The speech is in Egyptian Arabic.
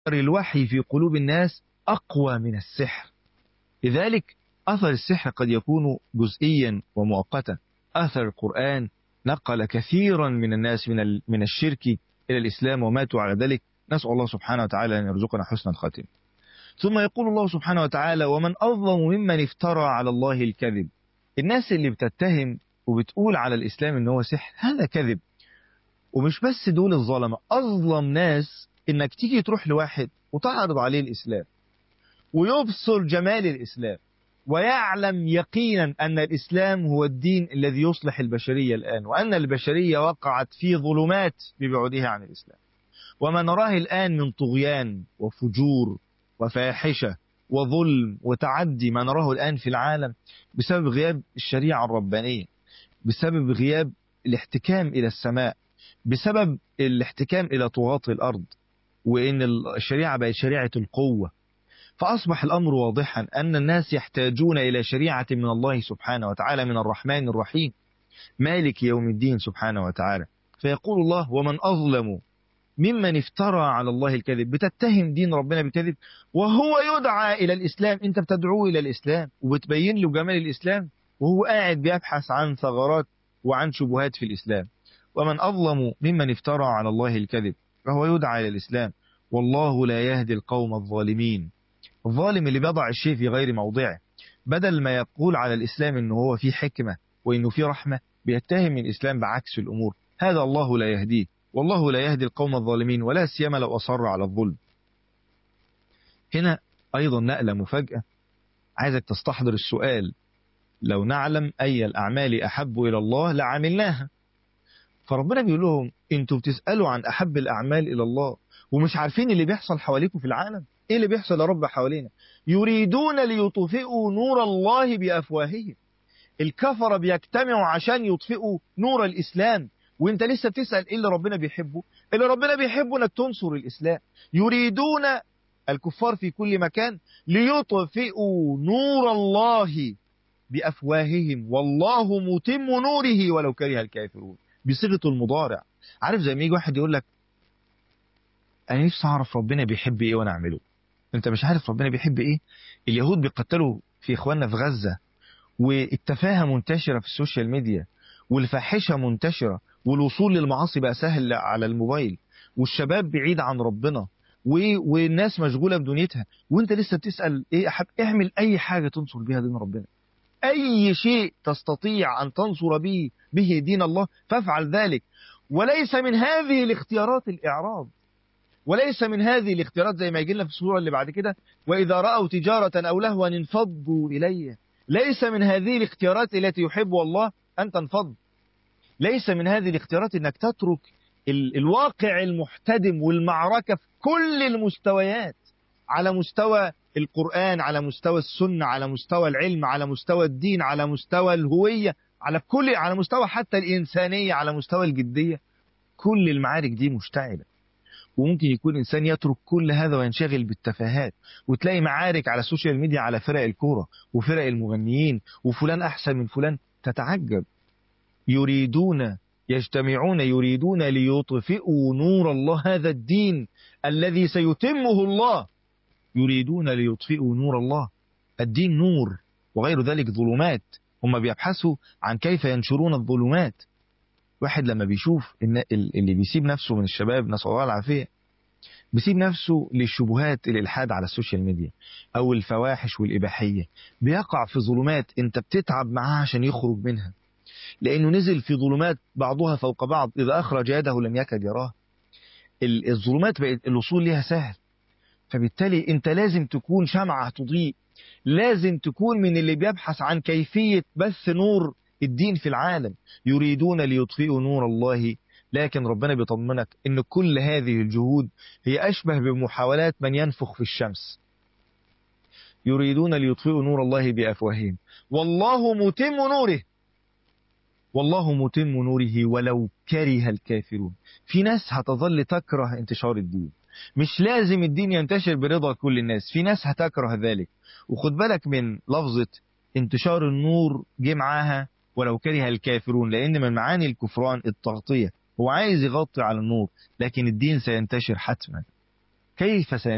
الوحي في قلوب الناس أقوى من السحر لذلك أثر السحر قد يكون جزئيا ومؤقتا أثر القرآن نقل كثيرا من الناس من من الشرك إلى الإسلام وماتوا على ذلك نسأل الله سبحانه وتعالى أن يرزقنا حسن الخاتم ثم يقول الله سبحانه وتعالى ومن أظلم ممن افترى على الله الكذب الناس اللي بتتهم وبتقول على الإسلام إن هو سحر هذا كذب ومش بس دول الظلمة أظلم ناس إنك تيجي تروح لواحد وتعرض عليه الإسلام ويبصر جمال الإسلام ويعلم يقينا أن الإسلام هو الدين الذي يصلح البشرية الآن وأن البشرية وقعت في ظلمات ببعدها عن الإسلام وما نراه الآن من طغيان وفجور وفاحشة وظلم وتعدي ما نراه الآن في العالم بسبب غياب الشريعة الربانية بسبب غياب الاحتكام إلى السماء بسبب الاحتكام إلى طغاة الأرض وإن الشريعة بقت شريعة القوة فأصبح الأمر واضحا أن الناس يحتاجون إلى شريعة من الله سبحانه وتعالى من الرحمن الرحيم مالك يوم الدين سبحانه وتعالى فيقول الله ومن أظلم ممن افترى على الله الكذب بتتهم دين ربنا بالكذب وهو يدعى إلى الإسلام أنت بتدعوه إلى الإسلام وبتبين له جمال الإسلام وهو قاعد بيبحث عن ثغرات وعن شبهات في الإسلام ومن أظلم ممن افترى على الله الكذب فهو يدعى إلى الإسلام والله لا يهدي القوم الظالمين الظالم اللي بيضع الشيء في غير موضعه بدل ما يقول على الإسلام إنه هو فيه حكمة وإنه فيه رحمة بيتهم الإسلام بعكس الأمور هذا الله لا يهديه والله لا يهدي القوم الظالمين ولا سيما لو أصر على الظلم هنا أيضا نقلة مفاجأة عايزك تستحضر السؤال لو نعلم أي الأعمال أحب إلى الله لعملناها فربنا بيقول لهم انتوا بتسألوا عن أحب الأعمال إلى الله ومش عارفين اللي بيحصل حواليكم في العالم ايه اللي بيحصل يا رب حوالينا يريدون ليطفئوا نور الله بأفواههم الكفرة بيجتمعوا عشان يطفئوا نور الإسلام وانت لسه بتسأل ايه اللي ربنا بيحبه اللي ربنا بيحبه انك تنصر الإسلام يريدون الكفار في كل مكان ليطفئوا نور الله بأفواههم والله متم نوره ولو كره الكافرون بصيغة المضارع عارف زي ما يجي واحد يقول لك انا نفسي اعرف ربنا بيحب ايه وانا اعمله انت مش عارف ربنا بيحب ايه اليهود بيقتلوا في اخواننا في غزة والتفاهة منتشرة في السوشيال ميديا والفاحشة منتشرة والوصول للمعاصي بقى سهل على الموبايل والشباب بعيد عن ربنا والناس مشغولة بدنيتها وانت لسه بتسأل ايه احب اعمل اي حاجة تنصر بها دين ربنا اي شيء تستطيع ان تنصر به به دين الله فافعل ذلك وليس من هذه الاختيارات الاعراض وليس من هذه الاختيارات زي ما يجي لنا في السورة اللي بعد كده وإذا رأوا تجارة أو لهوا انفضوا إليه ليس من هذه الاختيارات التي يحب الله أن تنفض ليس من هذه الاختيارات أنك تترك ال الواقع المحتدم والمعركة في كل المستويات على مستوى القرآن على مستوى السنة على مستوى العلم على مستوى الدين على مستوى الهوية على كل على مستوى حتى الإنسانية على مستوى الجدية كل المعارك دي مشتعلة وممكن يكون إنسان يترك كل هذا وينشغل بالتفاهات وتلاقي معارك على السوشيال ميديا على فرق الكورة وفرق المغنيين وفلان أحسن من فلان تتعجب يريدون يجتمعون يريدون ليطفئوا نور الله هذا الدين الذي سيتمه الله يريدون ليطفئوا نور الله الدين نور وغير ذلك ظلمات هم بيبحثوا عن كيف ينشرون الظلمات واحد لما بيشوف إن اللي بيسيب نفسه من الشباب نسأل الله العافية بيسيب نفسه للشبهات الإلحاد على السوشيال ميديا أو الفواحش والإباحية بيقع في ظلمات أنت بتتعب معاه عشان يخرج منها لأنه نزل في ظلمات بعضها فوق بعض إذا أخرج يده لم يكد يراه الظلمات بقت الوصول لها سهل فبالتالي أنت لازم تكون شمعة تضيء لازم تكون من اللي بيبحث عن كيفية بث نور الدين في العالم يريدون ليطفئوا نور الله لكن ربنا بيطمنك ان كل هذه الجهود هي اشبه بمحاولات من ينفخ في الشمس يريدون ليطفئوا نور الله بافواههم والله متم نوره والله متم نوره ولو كره الكافرون في ناس هتظل تكره انتشار الدين مش لازم الدين ينتشر برضا كل الناس في ناس هتكره ذلك وخد بالك من لفظة انتشار النور جه معاها ولو كره الكافرون لأن من معاني الكفران التغطية هو عايز يغطي على النور لكن الدين سينتشر حتما كيف سينتشر